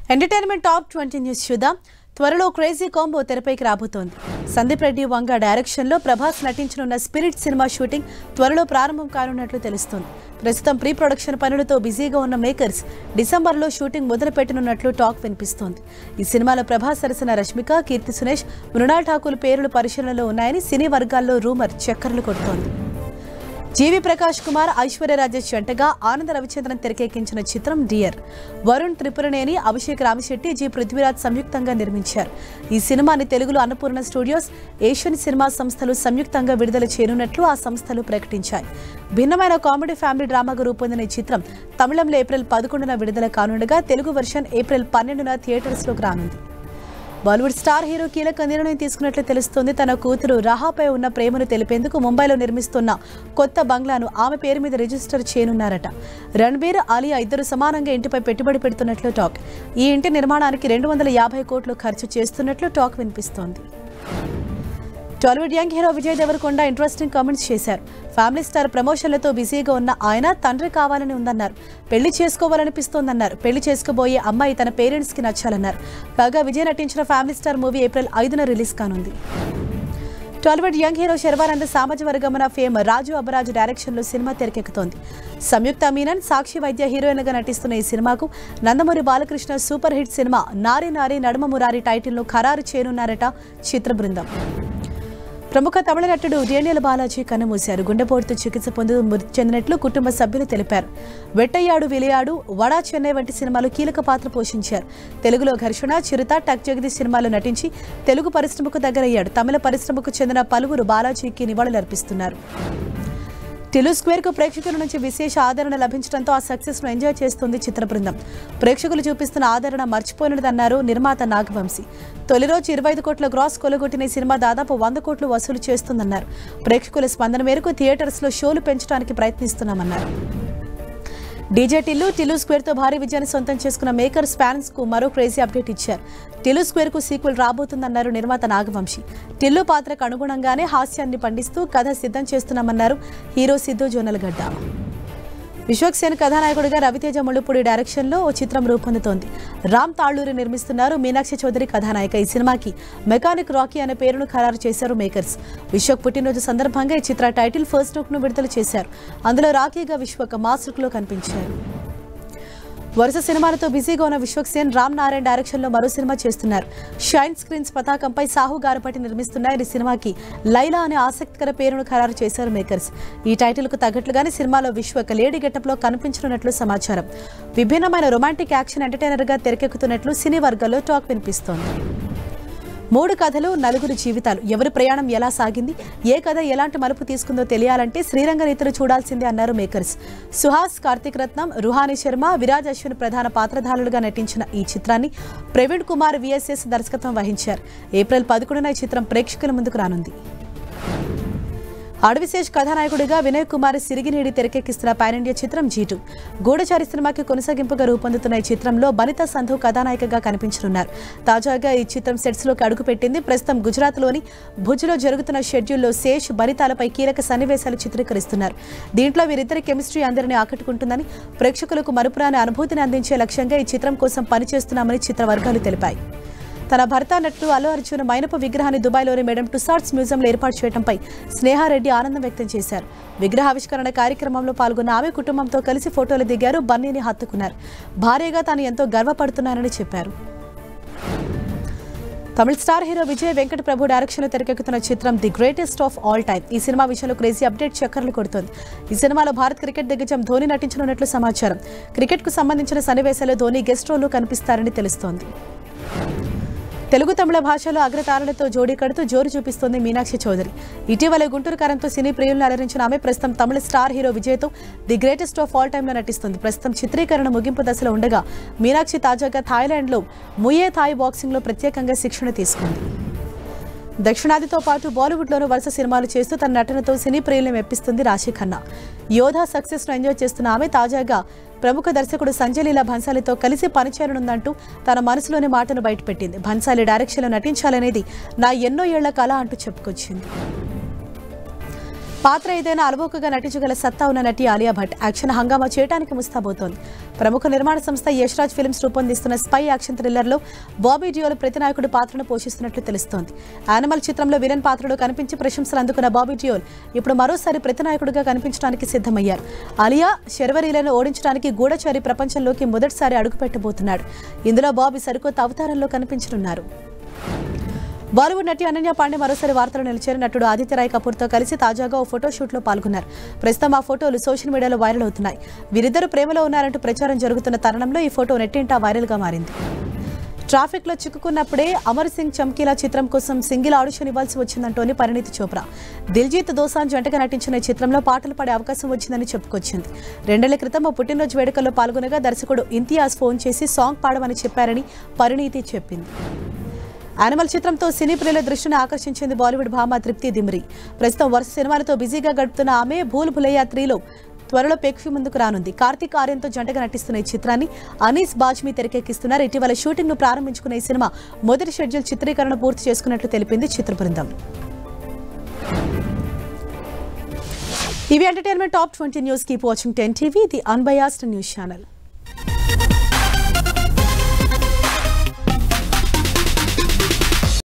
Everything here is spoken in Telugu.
ఎంటర్టైన్మెంట్ టాప్ ట్వంటీ న్యూస్ చూద్దాం త్వరలో క్రేజీ కాంబో తెరపైకి రాబోతోంది సందీప్ రెడ్డి వంగ డైరెక్షన్లో ప్రభాస్ నటించనున్న స్పిరిట్ సినిమా షూటింగ్ త్వరలో ప్రారంభం కానున్నట్లు తెలుస్తోంది ప్రస్తుతం ప్రీ ప్రొడక్షన్ పనులతో బిజీగా ఉన్న మేకర్స్ డిసెంబర్లో షూటింగ్ మొదలు పెట్టనున్నట్లు టాక్ వినిపిస్తోంది ఈ సినిమాలో ప్రభాస్ సరసన రష్మిక కీర్తి సురేష్ మృణాల్ ఠాకూర్ పేర్లు పరిశీలనలో ఉన్నాయని సినీ వర్గాల్లో రూమర్ చక్కర్లు కొడుతోంది జీవి ప్రకాష్ కుమార్ ఐశ్వర్య రాజేష్ జంటగా ఆనంద రవిచంద్రన్ తెరకెక్కించిన చిత్రం డియర్ వరుణ్ త్రిపురనేని అభిషేక్ రామశెట్టి జి పృథ్వీరాజ్ సంయుక్తంగా నిర్మించారు ఈ సినిమాని తెలుగులో అన్నపూర్ణ స్టూడియోస్ ఏషియన్ సినిమా సంస్థలు సంయుక్తంగా విడుదల చేయనున్నట్లు ఆ సంస్థలు ప్రకటించాయి భిన్నమైన కామెడీ ఫ్యామిలీ డ్రామాగా రూపొందిన ఈ చిత్రం తమిళంలో ఏప్రిల్ పదకొండున విడుదల కానుండగా తెలుగు వెర్షన్ ఏప్రిల్ పన్నెండున థియేటర్స్లోకి రానుంది బాలీవుడ్ స్టార్ హీరో కీలక నిర్ణయం తీసుకున్నట్లు తెలుస్తోంది తన కూతురు రహాపై ఉన్న ప్రేమను తెలిపేందుకు ముంబైలో నిర్మిస్తున్న కొత్త బంగ్లాను ఆమె పేరు మీద రిజిస్టర్ చేయనున్నారట రణబీర్ ఆలియా ఇద్దరు సమానంగా ఇంటిపై పెట్టుబడి పెడుతున్నట్లు టాక్ ఈ ఇంటి నిర్మాణానికి రెండు వందల యాభై కోట్లు ఖర్చు చేస్తున్నట్లు టాక్ వినిపిస్తోంది Tollywood young hero Vijay Deverakonda interesting comments చేశారు ఫ్యామిలీ స్టార్ ప్రమోషన్లతో బిజీగా ఉన్న ఆయన తండ్రి కావాలని ఉందన్నారు పెళ్లి చేసుకోవాలనిపిస్తోందన్నారు పెళ్లి చేసుకోబోయే అమ్మాయి తన పేరెంట్స్ కి నచ్చాలన్నారు కాగా విజయ్ నటించిన ఫ్యామిలీ స్టార్ మూవీ ఏప్రిల్ ఐదున రిలీజ్ కానుంది టాలీవుడ్ యంగ్ హీరో శర్వానంద్ సామాజిక వర్గమున ఫేమ్ రాజు అబరాజు డైరెక్షన్ లో సినిమా తెరకెక్కుతోంది సంయుక్త మీనన్ సాక్షి వైద్య హీరోయిన్ గా నటిస్తున్న ఈ సినిమాకు Nandamuri Balakrishna super hit cinema Nari Nari నడుమ మురారి టైటిల్ ను ఖరారు చేయనున్నారట చిత్ర బృందం ప్రముఖ తమిళ నటుడు డేనియల్ బాలాజీ కన్నుమూశారు గుండెపోటుతో చికిత్స పొంది మృతి చెందినట్లు కుటుంబ సభ్యులు తెలిపారు వెట్టయ్యాడు విలియాడు వడా చెన్నై వంటి సినిమాలు కీలక పాత్ర పోషించారు తెలుగులో ఘర్షణ చిరుత టక్ జగదీష్ సినిమాలో నటించి తెలుగు పరిశ్రమకు దగ్గరయ్యాడు తమిళ పరిశ్రమకు చెందిన పలువురు బాలాజీకి నివాళులర్పిస్తున్నారు టిలు స్క్వేర్ కు ప్రేక్షకుల నుంచి విశేష ఆదరణ లభించడంతో ఆ సక్సెస్ ను ఎంజాయ్ చేస్తుంది చిత్ర బృందం ప్రేక్షకులు చూపిస్తున్న ఆదరణ మర్చిపోయినదన్నారు నిర్మాత నాగవంశీ తొలి రోజు ఇరవై ఐదు కోట్ల గ్రాస్ కొలగొట్టిన ఈ సినిమా దాదాపు వంద కోట్లు వసూలు చేస్తుందన్నారు ప్రేక్షకుల స్పందన మేరకు థియేటర్స్ లో షోలు పెంచడానికి ప్రయత్నిస్తున్నామన్నారు డీజే టిల్లు టిల్లు స్క్వేర్ తో భారీ విజయాన్ని సొంతం చేసుకున్న మేకర్స్ ఫ్యాన్స్ కు మరో క్రేజీ అప్డేట్ ఇచ్చారు టిల్లు స్క్వేర్ కు సీక్వెల్ రాబోతుందన్నారు నిర్మాత నాగవంశి టిల్లు పాత్రకు అనుగుణంగానే హాస్యాన్ని పండిస్తూ కథ సిద్ధం చేస్తున్నామన్నారు హీరో సిద్ధు జోనల్గడ్డ విశ్వక్ సేన్ కథానాయకుడిగా రవితేజ ముళ్ళుపూడి డైరెక్షన్లో ఓ చిత్రం రూపొందుతోంది రామ్ తాళ్ళూరి నిర్మిస్తున్నారు మీనాక్షి చౌదరి కథానాయిక ఈ సినిమాకి మెకానిక్ రాకీ అనే పేరును ఖరారు చేశారు మేకర్స్ విశ్వక్ పుట్టినరోజు సందర్భంగా ఈ చిత్ర టైటిల్ ఫస్ట్ లుక్ ను విడుదల చేశారు అందులో రాకీగా విశ్వక్ మాస్ లుక్ లో కనిపించారు వరుస సినిమాలతో బిజీగా ఉన్న విశ్వక్ సేన్ రామ్ నారాయణ్ డైరెక్షన్ లో మరో సినిమా చేస్తున్నారు షైన్ స్క్రీన్స్ పతాకంపై సాహు గారపట్టి నిర్మిస్తున్న ఈ సినిమాకి లైలా అనే ఆసక్తికర పేరును ఖరారు చేశారు మేకర్స్ ఈ టైటిల్ కు తగ్గట్లుగానే సినిమాలో విశ్వక్ లేడీ గెటప్ లో కనిపించనున్నట్లు సమాచారం విభిన్నమైన రొమాంటిక్ యాక్షన్ ఎంటర్టైనర్ గా తెరకెక్కుతున్నట్లు సినీ వర్గాల్లో టాక్ వినిపిస్తోంది మూడు కథలు నలుగురు జీవితాలు ఎవరి ప్రయాణం ఎలా సాగింది ఏ కథ ఎలాంటి మలుపు తీసుకుందో తెలియాలంటే శ్రీరంగ నీతులు చూడాల్సిందే అన్నారు మేకర్స్ సుహాస్ కార్తీక్ రత్నం రుహాని శర్మ విరాజ్ అశ్విన్ ప్రధాన పాత్రధారులుగా నటించిన ఈ చిత్రాన్ని ప్రవీణ్ కుమార్ విఎస్ఎస్ దర్శకత్వం వహించారు ఏప్రిల్ పదకొండున ఈ చిత్రం ప్రేక్షకుల ముందుకు రానుంది అడవిశేష్ కథానాయకుడిగా వినయ్ కుమార్ సిరిగినేడి తెరకెక్కిస్తున్న పాన్ ఇండియా చిత్రం జీటు గూఢచారి సినిమాకి కొనసాగింపుగా రూపొందుతున్న ఈ చిత్రంలో బనిత సంధు కథానాయికగా కనిపించనున్నారు తాజాగా ఈ చిత్రం సెట్స్ లోకి అడుగుపెట్టింది ప్రస్తుతం గుజరాత్లోని భుజ్లో జరుగుతున్న షెడ్యూల్లో శేష్ బనితాలపై కీలక సన్నివేశాలు చిత్రీకరిస్తున్నారు దీంట్లో వీరిద్దరి కెమిస్ట్రీ అందరినీ ఆకట్టుకుంటుందని ప్రేక్షకులకు మరుపురాని అనుభూతిని అందించే లక్ష్యంగా ఈ చిత్రం కోసం పనిచేస్తున్నామని చిత్ర వర్గాలు తెలిపాయి తన భర్త నటుడు అల్లు అర్జున్ మైనపు విగ్రహాన్ని దుబాయ్లోని మేడం టుసార్ట్స్ మ్యూజియంలో ఏర్పాటు చేయడంపై స్నేహారెడ్డి ఆనందం వ్యక్తం చేశారు విగ్రహావిష్కరణ కార్యక్రమంలో పాల్గొన్న ఆమె కుటుంబంతో కలిసి ఫోటోలు దిగారు బన్నీని హత్తుకున్నారు భార్యగా తాను ఎంతో గర్వపడుతున్నానని చెప్పారు తమిళ స్టార్ హీరో విజయ్ వెంకట ప్రభు డైరెక్షన్లో తెరకెక్కుతున్న చిత్రం the greatest of all time ఈ సినిమా విషయంలో క్రేజీ అప్డేట్ చక్కర్లు కొడుతోంది ఈ సినిమాలో భారత్ క్రికెట్ దిగ్గజం ధోని నటించనున్నట్లు సమాచారం క్రికెట్కు సంబంధించిన సన్నివేశాల్లో ధోని గెస్ట్ రోల్లో కనిపిస్తారని తెలుస్తోంది తెలుగు తమిళ భాషలో అగ్రతారలతో జోడీ కడుతూ జోరు చూపిస్తోంది మీనాక్షి చౌదరి ఇటీవల గుంటూరు కారంతో సినీ ప్రియులను అలరించిన ఆమె ప్రస్తుతం తమిళ స్టార్ హీరో విజయ్తో ది గ్రేటెస్ట్ ఆఫ్ ఆల్ టైమ్లో నటిస్తుంది ప్రస్తుతం చిత్రీకరణ ముగింపు దశలో ఉండగా మీనాక్షి తాజాగా థాయిలాండ్లో ముయే థాయ్ బాక్సింగ్లో ప్రత్యేకంగా శిక్షణ తీసుకుంది దక్షిణాదితో పాటు బాలీవుడ్లోనూ వరుస సినిమాలు చేస్తూ తన నటనతో సినీ ప్రియులను మెప్పిస్తుంది రాశి ఖన్నా యోధా సక్సెస్ను ఎంజాయ్ చేస్తున్న ఆమె తాజాగా ప్రముఖ దర్శకుడు సంజయ్ లీలా భన్సాలితో కలిసి పనిచేయనుందంటూ తన మనసులోని మాటను బయటపెట్టింది భన్సాలి డైరెక్షన్లో నటించాలనేది నా ఎన్నో ఏళ్ల కళ అంటూ చెప్పుకొచ్చింది పాత్ర ఏదైనా అలవోకగా నటించగల సత్తా ఉన్న నటి ఆలియా భట్ యాక్షన్ హంగామా చేయడానికి ముస్తాబోతోంది ప్రముఖ నిర్మాణ సంస్థ యశ్రాజ్ ఫిల్మ్స్ రూపొందిస్తున్న స్పై యాక్షన్ థ్రిల్లర్లో బాబీ డియోల్ ప్రతినాయకుడి పాత్రను పోషిస్తున్నట్లు తెలుస్తోంది యానిమల్ చిత్రంలో విలన్ పాత్రలో కనిపించి ప్రశంసలు అందుకున్న బాబీ డియోల్ ఇప్పుడు మరోసారి ప్రతినాయకుడిగా కనిపించడానికి సిద్ధమయ్యారు ఆలియా శర్వరీలను ఓడించడానికి గూఢచారి ప్రపంచంలోకి మొదటిసారి అడుగుపెట్టబోతున్నాడు ఇందులో బాబీ సరికొత్త అవతారంలో కనిపించనున్నారు బాలీవుడ్ నటి అనన్య పాండే మరోసారి వార్తలు నిలిచారు నటుడు ఆదిత్య రాయ్ కపూర్తో కలిసి తాజాగా ఓ ఫోటో షూట్లో పాల్గొన్నారు ప్రస్తుతం ఆ ఫోటోలు సోషల్ మీడియాలో వైరల్ అవుతున్నాయి వీరిద్దరు ప్రేమలో ఉన్నారంటూ ప్రచారం జరుగుతున్న తరుణంలో ఈ ఫోటో నెట్టింటా వైరల్గా మారింది ట్రాఫిక్ లో చిక్కుకున్నప్పుడే అమర్ సింగ్ చమ్కీలా చిత్రం కోసం సింగిల్ ఆడిషన్ ఇవ్వాల్సి వచ్చిందంటోని పరిణీతి చోప్రా దిల్జీత్ దోసాన్ జంటగా నటించిన ఈ చిత్రంలో పాటలు పాడే అవకాశం వచ్చిందని చెప్పుకొచ్చింది రెండేళ్ల క్రితం ఓ పుట్టినరోజు వేడుకల్లో పాల్గొనగా దర్శకుడు ఇంతియాజ్ ఫోన్ చేసి సాంగ్ పాడమని చెప్పారని పరిణీతి చెప్పింది యానిమల్ చిత్రంతో సినీ ప్రియుల దృష్టిని ఆకర్షించింది బాలీవుడ్ భామ తృప్తి దిమ్రి ప్రస్తుతం వరుస సినిమాలతో బిజీగా గడుపుతున్న ఆమె భూల్ భులయ్యా త్రీలో త్వరలో ప్రేక్షకుల ముందుకు రానుంది కార్తీక్ ఆర్యన్తో జంటగా నటిస్తున్న ఈ చిత్రాన్ని అనీస్ బాజ్మీ తెరకెక్కిస్తున్నారు ఇటీవల షూటింగ్ ను ప్రారంభించుకున్న ఈ సినిమా మొదటి షెడ్యూల్ చిత్రీకరణ పూర్తి చేసుకున్నట్లు తెలిపింది చిత్ర బృందం ఇవి entertainment top twenty news keep watching ten TV the unbiased news channel